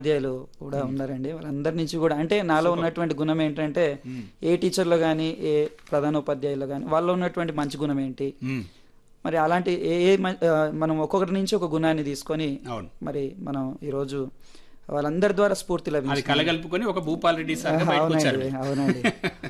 ఉపాధ్యాయులు కూడా ఉన్నారండి వాళ్ళందరి నుంచి కూడా అంటే నాలో ఉన్నటువంటి గుణం ఏంటంటే ఏ టీచర్లో కానీ ఏ ప్రధాన ఉపాధ్యాయులు కానీ వాళ్ళలో ఉన్నటువంటి మంచి గుణం ఏంటి మ్మ్. మరి అలాంటి ఏ ఏ మ- ఆ, మనం ఒక్కొక్కరి నుంచి ఒక గుణాన్ని తీసుకొని అవును మరి మనం ఈరోజు వాళ్ళందరి ద్వారా స్ఫూర్తి అది లభించింది కలగలుపుకొని ఒక భూపాల్ రెడ్డి సార్ బయటకు వచ్చారు అవునండి అవునండి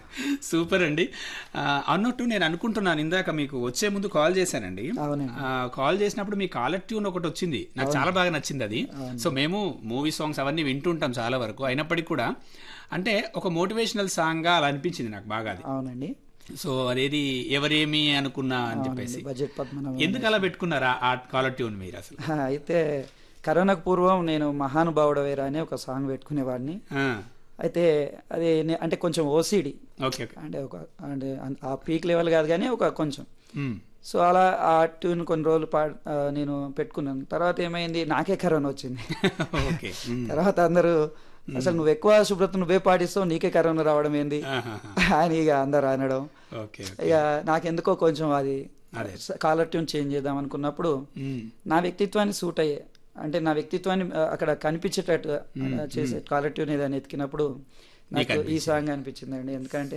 సూపర్ అండి ఆ, అన్నట్టు నేను అనుకుంటున్నాను ఇందాక మీకు వచ్చే ముందు కాల్ చేశానండి అవునండి ఆ, కాల్ చేసినప్పుడు మీ కాలర్ ట్యూన్ ఒకటి వచ్చింది నాకు చాలా బాగా నచ్చింది అది సో మేము మూవీ సాంగ్స్ అవన్నీ వింటుంటాం చాలా వరకు అయినప్పటికీ కూడా అంటే ఒక మోటివేషనల్ సాంగ్ గా అలా అనిపించింది నాకు బాగా అది అవునండి సో అదేది ఎవరేమి అనుకున్నా అని చెప్పేసి బడ్జెట్ పద్మనాభం ఎందుకు అలా పెట్టుకున్నారా ఆ కాలర్ ట్యూన్ మీరు అసలు హా, అయితే కరోనాకు పూర్వం నేను మహానుభావుడవేరా అనే ఒక సాంగ్ పెట్టుకునేవాడిని ఆ, అయితే అది నే- అంటే కొంచెం ఓసిడి ఓకే ఓకే అంటే ఒక అంటే అన్- ఆ పీక్ లెవెల్ కాదు కానీ ఒక కొంచెం మ్మ్. సో అలా ఆ ట్యూన్ కొన్ని రోజులు పా ఆ, నేను పెట్టుకున్నాను తర్వాత ఏమైంది నాకే కరోనా వచ్చింది ఓకే మ్మ్. తర్వాత అందరూ అసలు నువ్వు ఎక్కువ శుభ్రత నువ్వే పాటిస్తావు నీకే కరోనా రావడం ఏంది ఆహాహా. అని ఇక అందరు అనడం ఓకే ఇక నాకెందుకో కొంచెం అది అదే. కాలర్ ట్యూన్ చేంజ్ చేద్దాం అనుకున్నప్పుడు మ్మ్. నా వ్యక్తిత్వాన్ని సూట్ అయ్యే అంటే నా వ్యక్తిత్వాన్ని ఆ, అక్కడ కనిపించేటట్టు ఆ, చేసే కాలర్ ట్యూన్ ఏదైనా ఎతికినప్పుడు నాకు ఈ సాంగ్ అనిపించిందండి ఎందుకంటే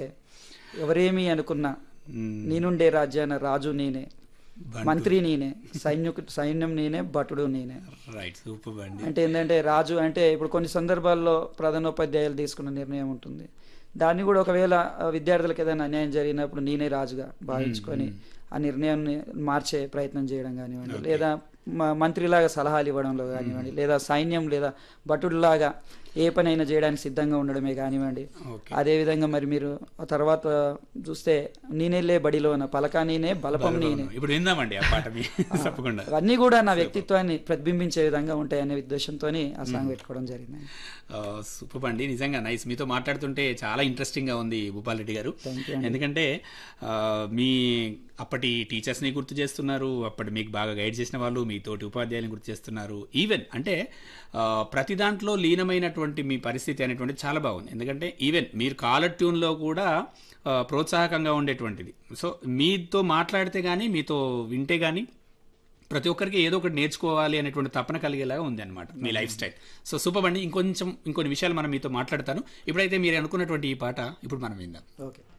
ఎవరేమి అనుకున్నా మ్మ్. నేనుండే రాజ్యాన రాజు నేనే మంత్రి నేనే సైన్యకు సైన్యం నేనే భటుడు నేనే రైట్ సూపర్ అండి అంటే ఏంటంటే రాజు అంటే ఇప్పుడు కొన్ని సందర్భాల్లో ప్రధానోపాధ్యాయులు తీసుకున్న నిర్ణయం ఉంటుంది దాన్ని కూడా ఒకవేళ ఆ, విద్యార్థులకు ఏదైనా అన్యాయం జరిగినప్పుడు నేనే రాజుగా భావించుకొని ఆ నిర్ణయాన్ని మార్చే ప్రయత్నం చేయడం కానివ్వండి లేదా మ- మంత్రిలాగా సలహాలు ఇవ్వడంలో కానివ్వండి లేదా సైన్యం లేదా భటుడిలాగా ఏ పనైనా చేయడానికి సిద్ధంగా ఉండడమే కానివ్వండి ఓకే అదేవిధంగా మరి మీరు ఆ తర్వాత చూస్తే నేనేలే బడిలోన పలక నేనే బలపం నేనే ఇప్పుడు విందామండి ఆ పాట మీ తప్పకుండా అవన్నీ కూడా నా వ్యక్తిత్వాన్ని ప్రతిబింబించే విధంగా ఉంటాయనే ఉద్దేశంతో ఆ సాంగ్ పెట్టుకోవడం జరిగింది సూపర్ అండి నిజంగా నైస్ మీతో మాట్లాడుతుంటే చాలా ఇంట్రెస్టింగ్ గా ఉంది భూపాల్ రెడ్డి గారు Thank you ఎందుకంటే ఆ, మీ అప్పటి టీచర్స్ ని గుర్తు చేస్తున్నారు అప్పటి మీకు బాగా గైడ్ చేసిన వాళ్ళు మీ తోటి ఉపాధ్యాయులను గుర్తు చేస్తున్నారు ఈవెన్ అంటే ఆ, ప్రతి దాంట్లో లీనమైనటువంటి మీ పరిస్థితి అనేటువంటి చాలా బాగుంది ఎందుకంటే ఈవెన్ మీరు కాలర్ ట్యూన్లో కూడా ఆ, ప్రోత్సాహకంగా ఉండేటువంటిది సో మీతో మాట్లాడితే కానీ మీతో వింటే కానీ ప్రతి ఒక్కరికి ఏదో ఒకటి నేర్చుకోవాలి అనేటువంటి తపన కలిగేలాగా ఉంది అనమాట మీ లైఫ్ స్టైల్ సో సూపర్ అండి ఇంకొంచెం ఇంకొన్ని విషయాలు మనం మీతో మాట్లాడతాను ఇప్పుడైతే మీరు అనుకున్నటువంటి ఈ పాట ఇప్పుడు మనం విందాం ఓకే